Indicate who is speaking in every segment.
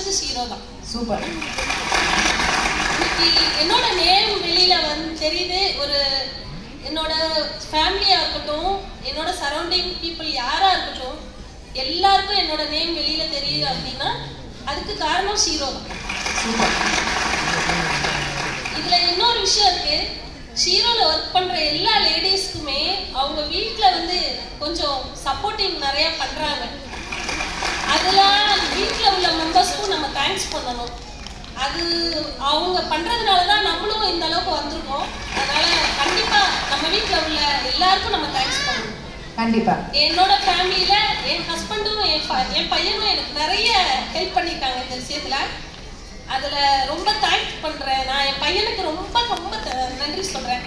Speaker 1: First ஷீரோ தான்
Speaker 2: super
Speaker 1: இன்னைக்கு என்னோட நேம் வெளியில வந்து தெரியுது ஒரு என்னோட ஃபேமிலியா இருக்கட்டும் என்னோட சரௌண்டிங் பீப்புள் யாரா இருக்கட்டும் எல்லாருக்கும் என்னோட நேம் வெளியில தெரியுது அப்படின்னா அதுக்கு காரணம் ஷீரோ தான்
Speaker 2: சூப்பர்
Speaker 1: இதுல இன்னொரு விஷயம் இருக்கு ஷீரோல ஒர்க் பண்ற எல்லா லேடிஸ்க்குமே அவங்க வீட்ல வந்து கொஞ்சம் சப்போர்ட்டிங் நிறைய பண்றாங்க அதெல்லாம் வீட்ல உள்ள மெம்பர்ஸ்க்கும் நம்ம தேங்க்ஸ் பண்ணணும் அது அவங்க பண்றதுனால தான் நம்மளும் இந்த அளவுக்கு வந்திருக்கோம் அதனால கண்டிப்பா நம்ம வீட்ல உள்ள எல்லாருக்கும் நம்ம தேங்க்ஸ் பண்ணணும்
Speaker 2: கண்டிப்பா
Speaker 1: என்னோட ஃபேமிலியில என் ஹஸ்பண்டும் என் ப- என் பையனும் எனக்கு நிறைய ஹெல்ப் பண்ணியிருக்காங்க இந்த விஷயத்துல அதுல ரொம்ப தேங்க்ஸ் பண்றேன் நான் என் பையனுக்கு ரொம்ப ரொம்ப த- நன்றி சொல்றேன்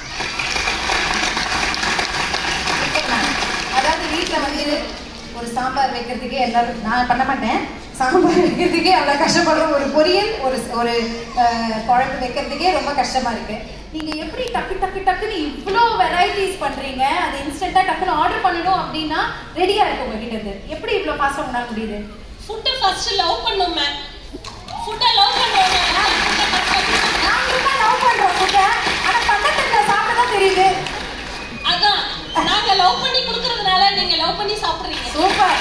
Speaker 2: சூப்பர் மேம். அதாவது வீட்ல வந்து ஒரு சாம்பார் வைக்கிறதுக்கே எல்லாரும் நான் பண்ண மாட்டேன் சாம்பார் வைக்கிறதுக்கே அவ்வளோ கஷ்டப்படுறோம் ஒரு பொரியல் ஒரு ஒரு அஹ், குழம்பு வைக்கிறதுக்கே ரொம்ப கஷ்டமா இருக்கு நீங்க எப்படி டக்கு டக்கு டக்குன்னு இவ்வளோ வெரைட்டிஸ் பண்றீங்க அது இன்ஸ்டன்ட்டா டக்குன்னு ஆர்டர் பண்ணணும் அப்படின்னா ரெடியா இருக்கு உங்ககிட்ட இருந்து எப்படி இவ்வளோ ஃபாஸ்ட்டாக உங்களால் முடியுது
Speaker 1: ஃபுட்டை ஃபர்ஸ்ட் லவ் பண்ணும் மேம் ஃபுட்டை லவ் பண்றவங்க
Speaker 2: நாங்களும் தான் லவ் பண்றோம் ஃபுட்டை ஆனா பண்ண தெரியல சாப்பிட தான் தெரியுது
Speaker 1: அதான் நாங்க லவ் பண்ணி கொடுக்கறதுனால நீங்க லவ் பண்ணி சாப்பிடுறீங்க
Speaker 2: சூப்பர்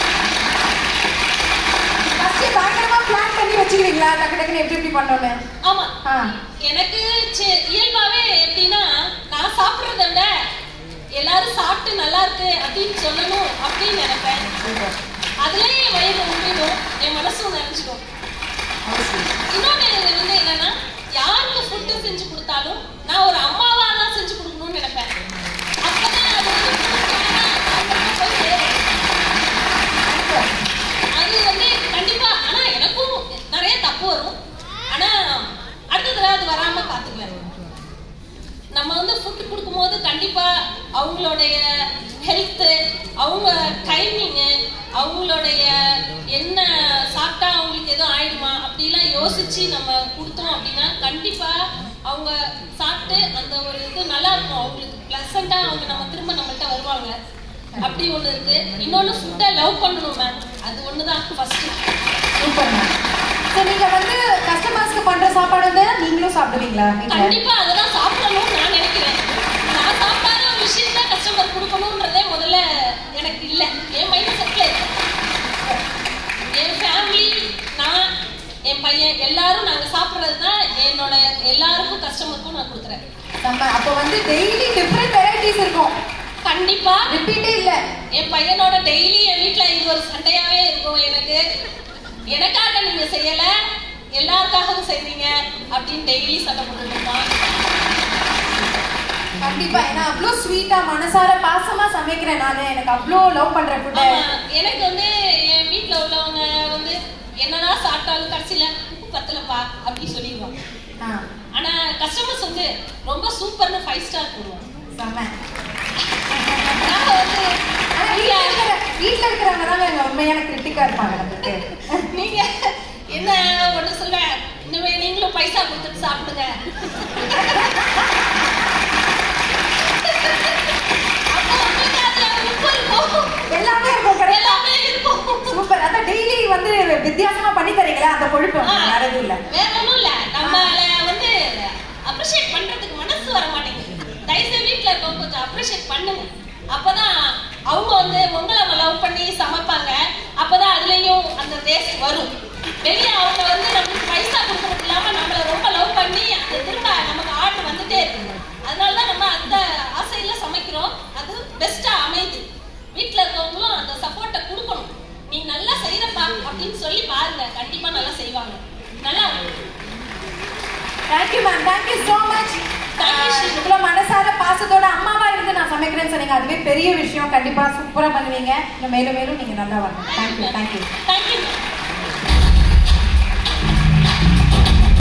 Speaker 2: ஃபர்ஸ்ட் பயங்கரமா பிளான் பண்ணி வச்சுக்கிறீங்களா டக்கு டக்குன்னு எப்படி எப்படி பண்ணோன்னு
Speaker 1: ஆமா
Speaker 2: ஆ
Speaker 1: எனக்கு சி- இயல்பாவே எப்படின்னா நான் சாப்பிடுறத விட எல்லாரும் சாப்பிட்டு நல்லா இருக்கு அப்படின்னு சொல்லணும் அப்படின்னு நினைப்பேன்
Speaker 2: சூப்பர்
Speaker 1: அதுலயே என் வயிறு உண்மையும் என் மனசும் நினைச்சிடும் இன்னொன்னு வந்து என்னன்னா யாருக்கு ஃபுட்டு செஞ்சு கொடுத்தாலும் நான் ஒரு அம்மாவா தான் செஞ்சு கொடுக்கணும்னு நினைப்பேன் அப்பதான் அது வந்து திருப்தியான அவங்களுக்கு போய் சேரும். அது வந்து கண்டிப்பா ஆனா எனக்கும் நிறைய தப்பு வரும் ஆனா அடுத்த தடவை அது வராம பாத்துக்குவேன் நம்ம வந்து ஃபுட் கொடுக்கும்போது கண்டிப்பா அவங்களுடைய ஹெல்த்து அவங்க டைமிங்கு அவங்களுடைய என்ன சாப்பிட்டா அவங்களுக்கு எதுவும் ஆயிடுமா அப்படிலாம் யோசிச்சு நம்ம கொடுத்தோம் அப்படின்னா கண்டிப்பா அவங்க சாப்பிட்டு அந்த ஒரு இது நல்லா இருக்கும் அவங்களுக்கு பிளசண்டா அவங்க நம்ம திரும்ப நம்மள்ட்ட வருவாங்க அப்படி ஒண்ணு இருக்கு இன்னொன்னு ஃபுட்டை லவ் பண்ணணும் மேம் அது ஒண்ணுதான் ஃபர்ஸ்ட்
Speaker 2: சூப்பர் மேம் ஸோ நீங்க வந்து கஸ்டமர்ஸ்க்கு பண்ற சாப்பாடு வந்து நீங்களும் சாப்பிடுவீங்களா வீட்ல
Speaker 1: கண்டிப்பா அதெல்லாம் சாப்பிடணும்னு நான் நினைக்கிறேன் நான் சாப்பிடாத ஒரு விஷயத்த கஸ்டமர் கொடுக்கணுன்றதே முதல்ல எனக்கு இல்ல என் மைண்ட் செட்ல இருக்கு என் ஃபேமிலி நான் என் பையன் எல்லாரும் நாங்க சாப்பிடுறது தான் என்னோட எல்லாருக்கும் கஸ்டமருக்கும் நான் கொடுக்குறேன்
Speaker 2: நம்ம அப்போ வந்து டெய்லி டிஃப்ரெண்ட் வெரைட்டிஸ் இருக்கும்
Speaker 1: கண்டிப்பா
Speaker 2: ரிப்பீட்டே இல்ல
Speaker 1: என் பையனோட டெய்லி என் வீட்ல இது ஒரு சண்டையாவே இருக்கும் எனக்கு எனக்காக நீங்க செய்யல எல்லாருக்காகவும் செய்றீங்க அப்படின்னு டெய்லி சண்டை போட்டுட்டு இருப்பான்
Speaker 2: கண்டிப்பா ஏன்னா அவ்வளோ ஸ்வீட்டா மனசார பாசமா சமைக்கிறேன் நானு எனக்கு அவ்வளோ லவ் பண்ற ஃபுட்டை
Speaker 1: ஆமா, எனக்கு வந்து என் வீட்ல உள்ளவங்க வந்து என்னதான் சாப்பிட்டாலும் கடைசியில உப்பு பத்தலப்பா அப்படின்னு சொல்லிடுவாங்க
Speaker 2: ஆ
Speaker 1: ஆனா கஸ்டமர்ஸ் வந்து ரொம்ப சூப்பர்னு ஃபைவ் ஸ்டார் போடுவாங்க
Speaker 2: செம்ம
Speaker 1: நாங்க வந்து
Speaker 2: ஆனா வீட்ல இருக்கிற வீட்ல இருக்கிறவங்க தான் எங்க உண்மையான கிரிட்டிக்கா இருப்பாங்க நமக்கு
Speaker 1: நீங்க என்ன ஒண்ணு சொல்லுவேன் இனிமே நீங்களும் பைசா கொடுத்துட்டு சாப்பிடுங்க அப்போ உங்களுக்கு அதுல உப்பு இருக்கும்
Speaker 2: எல்லாமே இருக்கும் கரெக்டா
Speaker 1: எல்லாமே இருக்கும்
Speaker 2: சூப்பர் அதான் டெய்லி வந்து வித்தியாசமா பண்ணி தரீங்களா அந்த கொழுப்பு
Speaker 1: ஆ,
Speaker 2: வேற எதுவும் இல்ல
Speaker 1: வேற ஒண்ணும் இல்ல நம்மள வந்து அப்ரிஷியேட் பண்றதுக்கு மனசு வர மாட்டேங்குது தயவுசெய்து வீட்ல இருக்கவங்க கொஞ்சம் அப்ரிஷியேட் பண்ணுங்க அப்பதான் அவங்க வந்து உங்களை லவ் பண்ணி சமைப்பாங்க அப்பதான் அதுலயும் அந்த டேஸ்ட் வரும் வெளியே அவங்க வந்து நம்மளுக்கு பைசா கொடுக்கறது இல்லாம நம்மள ரொம்ப லவ் பண்ணி அது திரும்ப நமக்கு ஆர்டர் வந்துட்டே இருக்கு அதனாலதான் நம்ம அந்த ஆசையில சமைக்கிறோம் அது பெஸ்டா அமையுது வீட்ல இருக்கவங்களும் அந்த சப்போர்ட்டை கொடுக்கணும் நீ நல்லா செய்யறப்பா அப்படின்னு சொல்லி பாருங்க கண்டிப்பா நல்லா செய்வாங்க நல்லா இருக்கும்
Speaker 2: thank you ma'am thank you so much
Speaker 1: Thank you, Shri.
Speaker 2: இவ்வளோ மனசார பாசத்தோட அம்மாவா இருந்து நான் சமைக்கிறேன்னு சொன்னீங்க அதுவே பெரிய விஷயம் கண்டிப்பா சூப்பரா பண்ணுவீங்க இன்னும் மேலும் மேலும் நீங்க நல்லா வரணும் தேங்க்யூ தேங்க்யூ
Speaker 1: தேங்க்யூ